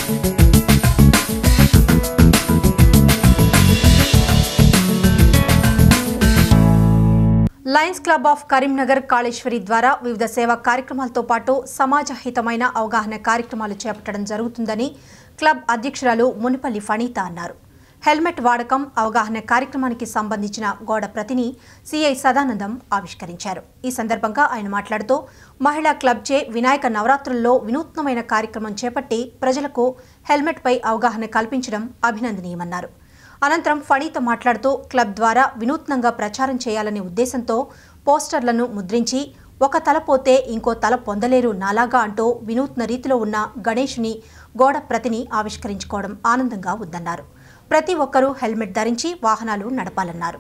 Lions Club of Karimnagar Kaleshwari ద్వారా వివిధ సేవా కార్యక్రమాలతో పాటు సమాజ హితమైన అవగాహన కార్యక్రమాలు చేపట్టడం జరుగుతుందని క్లబ్ అధ్యక్షురాలు మునిపల్లి ఫణీత అన్నారు హెల్మెట్ వాడకం అవగాహన కార్యక్రమానికి సంబంధించిన గోడ ప్రతిని సిఐ సదానందం ఆవిష్కరించారు ఈ సందర్భంగా ఆయన మాట్లాడుతూ మహిళా క్లబ్చే వినాయక నవరాత్రుల్లో వినూత్నమైన కార్యక్రమం చేపట్టి ప్రజలకు హెల్మెట్పై అవగాహన కల్పించడం అభినందనీయమన్నారు అనంతరం ఫణీత మాట్లాడుతూ క్లబ్ ద్వారా వినూత్నంగా ప్రచారం చేయాలనే ఉద్దేశంతో పోస్టర్లను ముద్రించి ఒక తల పోతే ఇంకో తల పొందలేరు నాలాగా అంటూ వినూత్న రీతిలో ఉన్న గణేషుని గోడ ప్రతిని ఆవిష్కరించుకోవడం ఆనందంగా ఉందన్నారు ప్రతి ఒక్కరూ హెల్మెట్ ధరించి వాహనాలు నడపాలన్నారు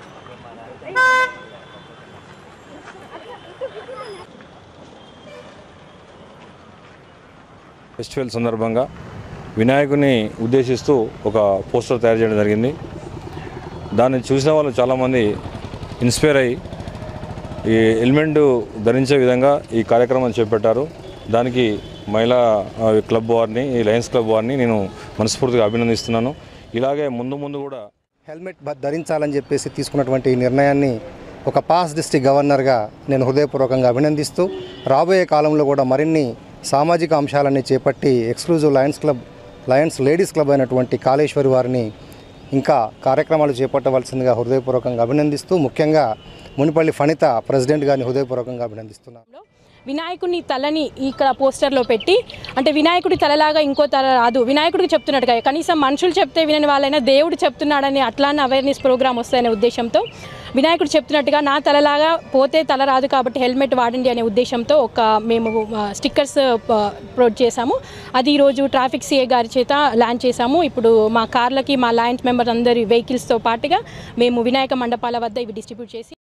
ఫెస్టివల్ సందర్భంగా వినాయకుని ఉద్దేశిస్తూ ఒక పోస్టర్ తయారు చేయడం జరిగింది దాన్ని చూసిన వాళ్ళు చాలామంది ఇన్స్పైర్ అయ్యి ఈ హెల్మెట్ ధరించే విధంగా ఈ కార్యక్రమం చేపట్టారు దానికి మహిళా ఆ, క్లబ్ వారిని ఈ లయన్స్ క్లబ్ వారిని నేను మనస్ఫూర్తిగా అభినందిస్తున్నాను ఇలాగే ముందు ముందు కూడా హెల్మెట్ బ- ధరించాలని చెప్పేసి తీసుకున్నటువంటి ఈ నిర్ణయాన్ని ఒక పాస్ డిస్టిక్ గవర్నర్గా నేను హృదయపూర్వకంగా అభినందిస్తూ రాబోయే కాలంలో కూడా మరిన్ని సామాజిక అంశాలన్నీ చేపట్టి exclusive Lions Club Lions ladies club అయినటువంటి కాళేశ్వరి వారిని ఇంకా కార్యక్రమాలు చేపట్టవలసిందిగా హృదయపూర్వకంగా అభినందిస్తూ ముఖ్యంగా మునిపల్లి ఫణిత ప్రెసిడెంట్ గారిని హృదయపూర్వకంగా అభినందిస్తున్నాను వినాయకుని తలని ఇక్కడ పోస్టర్లో పెట్టి అంటే వినాయకుడి తలలాగా ఇంకో తల రాదు వినాయకుడికి చెప్తున్నట్టుగా కనీసం మనుషులు చెప్తే వినని వాళ్ళైనా దేవుడు చెప్తున్నాడని అట్లానే అవేర్నెస్ ప్రోగ్రామ్ వస్తాయనే ఉద్దేశంతో వినాయకుడు చెప్తున్నట్టుగా నా తలలాగా పోతే తల రాదు కాబట్టి హెల్మెట్ వాడండి అనే ఉద్దేశంతో ఒక మేము ఆ, స్టిక్కర్స్ ప్రొడ్ చేశాము అది ఈరోజు ట్రాఫిక్ సిఏ గారి చేత లాంచ్ చేశాము ఇప్పుడు మా కార్లకి మా లయన్స్ మెంబర్ అందరి వెహికల్స్తో పాటుగా మేము వినాయక మండపాల వద్ద ఇవి డిస్ట్రిబ్యూట్ చేసి